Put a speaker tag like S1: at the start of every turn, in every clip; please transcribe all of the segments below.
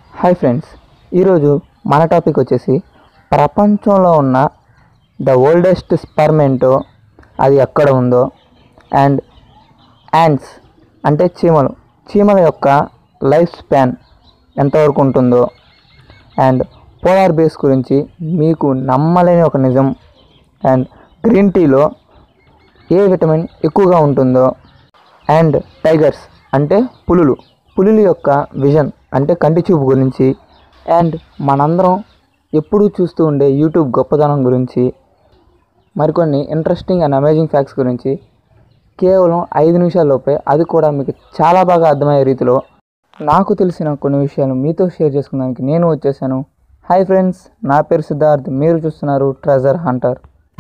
S1: hi friends ఈరోజు మన topic వచ్చేసి ప్రపంచంలో ఉన్న ద ఓల్డెస్ట్ స్పర్మ్ ఏంటో అది ఎక్కడ ఉందో అండ్ యాండ్స్ అంటే చీమలు చీమల యొక్క లైఫ్ స్పాన్ ఎంతవరకు ఉంటుందో అండ్ పోలార్ బేస్ గురించి మీకు నమ్మలేని ఒక నిజం అండ్ గ్రీన్ టీలో ఏ విటమిన్ ఎక్కువగా ఉంటుందో అండ్ టైగర్స్ అంటే పులులు పులుల యొక్క విజన్ అంటే కంటి చూపు గురించి అండ్ మనందరం ఎప్పుడూ చూస్తూ ఉండే యూట్యూబ్ గొప్పతనం గురించి మరికొన్ని ఇంట్రెస్టింగ్ అండ్ అమేజింగ్ ఫ్యాక్ట్స్ గురించి కేవలం ఐదు నిమిషాల్లోపే అది కూడా మీకు చాలా బాగా అర్థమయ్యే రీతిలో నాకు తెలిసిన కొన్ని విషయాలు మీతో షేర్ చేసుకున్నానికి నేను వచ్చేసాను హాయ్ ఫ్రెండ్స్ నా పేరు సిద్ధార్థ్ మీరు చూస్తున్నారు treasure hunter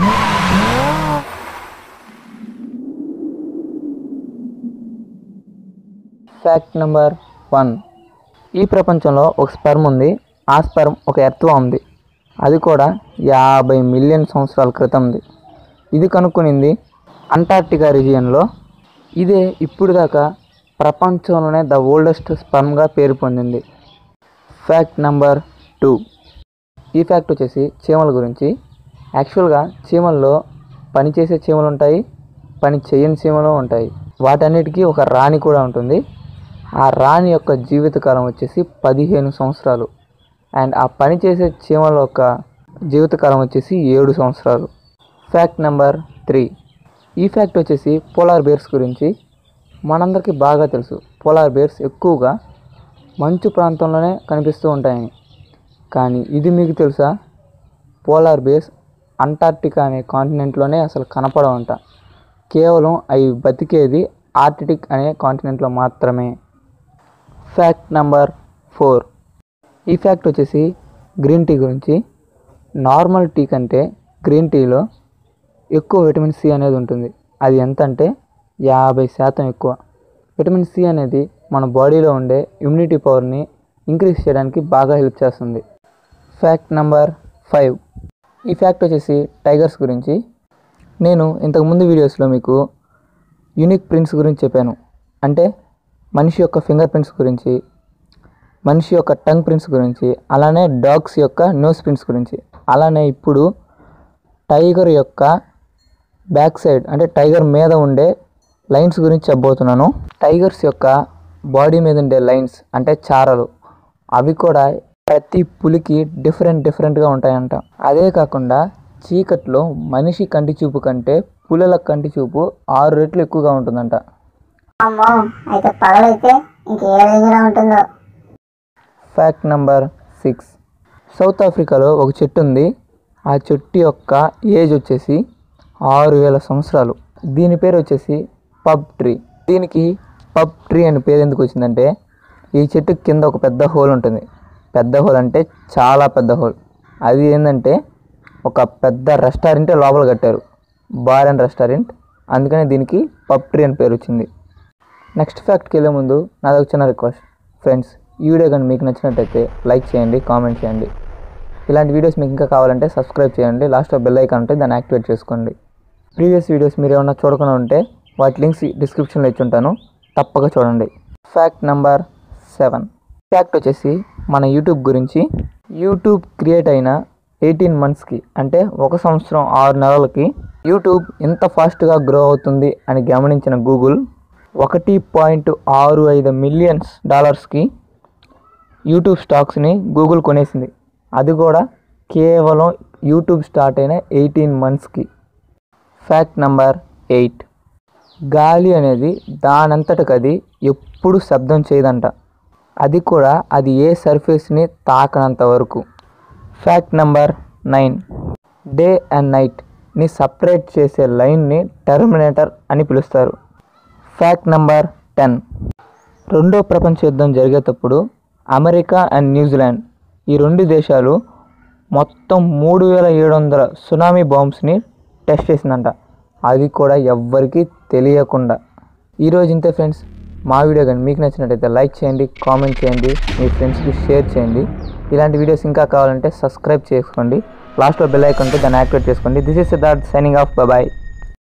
S1: fact number one ఈ ప్రపంచంలో ఒక స్పెర్మ్ ఉంది ఆ స్పెర్మ్ ఒక ఎర్త్లో ఉంది అది కూడా యాభై మిలియన్ సంవత్సరాల క్రితంది ఇది కనుక్కొనింది అంటార్క్టికా రీజియన్లో ఇదే ఇప్పుడు దాకా ప్రపంచంలోనే ద ఓల్డెస్ట్ స్పర్మ్గా పేరు పొందింది ఫ్యాక్ట్ నెంబర్ టూ ఈ ఫ్యాక్ట్ వచ్చేసి చీమల గురించి యాక్చువల్గా చీమల్లో పని చేసే చీమలు ఉంటాయి పని చేయని చీమలు ఉంటాయి వాటన్నిటికీ ఒక రాణి కూడా ఉంటుంది ఆ రాణి యొక్క జీవితకాలం వచ్చేసి పదిహేను సంవత్సరాలు అండ్ ఆ పని చేసే చీమల యొక్క జీవితకాలం వచ్చేసి ఏడు సంవత్సరాలు ఫ్యాక్ట్ నెంబర్ త్రీ ఈ ఫ్యాక్ట్ వచ్చేసి పోలార్ బేర్స్ గురించి మనందరికీ బాగా తెలుసు పోలార్ బేర్స్ ఎక్కువగా మంచు ప్రాంతంలోనే కనిపిస్తూ ఉంటాయని కానీ ఇది మీకు తెలుసా పోలార్ బేర్స్ అంటార్క్టికా అనే కాంటినెంట్లోనే అసలు కనపడవంట కేవలం అవి బతికేది ఆర్టిటిక్ అనే కాంటినెంట్లో మాత్రమే ఫ్యాక్ట్ నెంబర్ ఫోర్ ఈ ఫ్యాక్ట్ వచ్చేసి గ్రీన్ టీ గురించి నార్మల్ టీ కంటే గ్రీన్ టీలో ఎక్కువ విటమిన్ సి అనేది ఉంటుంది అది ఎంత అంటే యాభై శాతం ఎక్కువ విటమిన్ సి అనేది మన బాడీలో ఉండే ఇమ్యూనిటీ పవర్ని ఇంక్రీజ్ చేయడానికి బాగా హెల్ప్ చేస్తుంది ఫ్యాక్ట్ నెంబర్ ఫైవ్ ఈ ఫ్యాక్ట్ వచ్చేసి టైగర్స్ గురించి నేను ఇంతకుముందు వీడియోస్లో మీకు యూనిక్ ప్రింట్స్ గురించి చెప్పాను అంటే మనిషి యొక్క ఫింగర్ ప్రింట్స్ గురించి మనిషి యొక్క టంగ్ ప్రింట్స్ గురించి అలానే డాగ్స్ యొక్క నోస్ ప్రింట్స్ గురించి అలానే ఇప్పుడు టైగర్ యొక్క బ్యాక్ సైడ్ అంటే టైగర్ మీద ఉండే లైన్స్ గురించి చెప్పబోతున్నాను టైగర్స్ యొక్క బాడీ మీద ఉండే లైన్స్ అంటే చారలు అవి కూడా ప్రతి పులికి డిఫరెంట్ డిఫరెంట్గా ఉంటాయంట అదే కాకుండా చీకట్లో మనిషి కంటి చూపు కంటే పులుల కంటి చూపు ఆరు రెట్లు ఎక్కువగా ఉంటుందంట
S2: అమ్మో అయితే పగలైతే ఇంకే రేంజ్లో ఉంటుందో
S1: ఫ్యాక్ట్ నెంబర్ సిక్స్ సౌత్ ఆఫ్రికాలో ఒక చెట్టు ఉంది ఆ చెట్టు యొక్క ఏజ్ వచ్చేసి ఆరు వేల సంవత్సరాలు దీని పేరు వచ్చేసి పబ్ ట్రీ దీనికి పబ్ ట్రీ అని పేరు ఎందుకు వచ్చిందంటే ఈ చెట్టు కింద ఒక పెద్ద హోల్ ఉంటుంది పెద్ద హోల్ అంటే చాలా పెద్ద హోల్ అది ఏంటంటే ఒక పెద్ద రెస్టారెంటే లోపల కట్టారు బార్ అండ్ రెస్టారెంట్ అందుకని దీనికి పబ్ ట్రీ అని పేరు వచ్చింది నెక్స్ట్ ఫ్యాక్ట్కి వెళ్ళే ముందు నాది ఒక చిన్న రిక్వెస్ట్ ఫ్రెండ్స్ ఈ వీడియో కానీ మీకు నచ్చినట్టయితే లైక్ చేయండి కామెంట్ చేయండి ఇలాంటి వీడియోస్ మీకు ఇంకా కావాలంటే సబ్స్క్రైబ్ చేయండి లాస్ట్లో బెల్ ఐకాన్ ఉంటే దాన్ని యాక్టివేట్ చేసుకోండి ప్రీవియస్ వీడియోస్ మీరు ఏమన్నా చూడకుండా ఉంటే వాటి లింక్స్ డిస్క్రిప్షన్లో ఇచ్చి ఉంటాను తప్పక చూడండి ఫ్యాక్ట్ నెంబర్ సెవెన్ ఫ్యాక్ట్ వచ్చేసి మన యూట్యూబ్ గురించి యూట్యూబ్ క్రియేట్ అయిన ఎయిటీన్ మంత్స్కి అంటే ఒక సంవత్సరం ఆరు నెలలకి యూట్యూబ్ ఇంత ఫాస్ట్గా గ్రో అవుతుంది అని గమనించిన గూగుల్ ఒకటి పాయింట్ ఆరు ఐదు మిలియన్స్ డాలర్స్కి యూట్యూబ్ స్టాక్స్ని గూగుల్ కొనేసింది అది కూడా కేవలం యూట్యూబ్ స్టార్ట్ అయిన ఎయిటీన్ మంత్స్కి ఫ్యాక్ట్ నెంబర్ ఎయిట్ గాలి అనేది దానంతటకు అది ఎప్పుడు శబ్దం చేయదంట అది కూడా అది ఏ సర్ఫేస్ని తాకనంత వరకు fact number nine day and నైట్ని సపరేట్ చేసే లైన్ని టెర్మినేటర్ అని పిలుస్తారు ఫ్యాక్ట్ నెంబర్ టెన్ రెండో ప్రపంచ యుద్ధం జరిగేటప్పుడు అమెరికా అండ్ న్యూజిలాండ్ ఈ రెండు దేశాలు మొత్తం మూడు వేల ఏడు వందల సునామీ బాంబ్స్ని టెస్ట్ చేసిందంట అది కూడా ఎవ్వరికీ తెలియకుండా ఈరోజు ఇంతే ఫ్రెండ్స్ మా వీడియో కానీ మీకు నచ్చినట్టయితే లైక్ చేయండి కామెంట్ చేయండి మీ ఫ్రెండ్స్కి షేర్ చేయండి ఇలాంటి వీడియోస్ ఇంకా కావాలంటే సబ్స్క్రైబ్ చేసుకోండి లాస్ట్లో బెల్ ఐకాన్ ఉంటే దాన్ని యాక్టివేట్ చేసుకోండి this is Siddharth signing off bye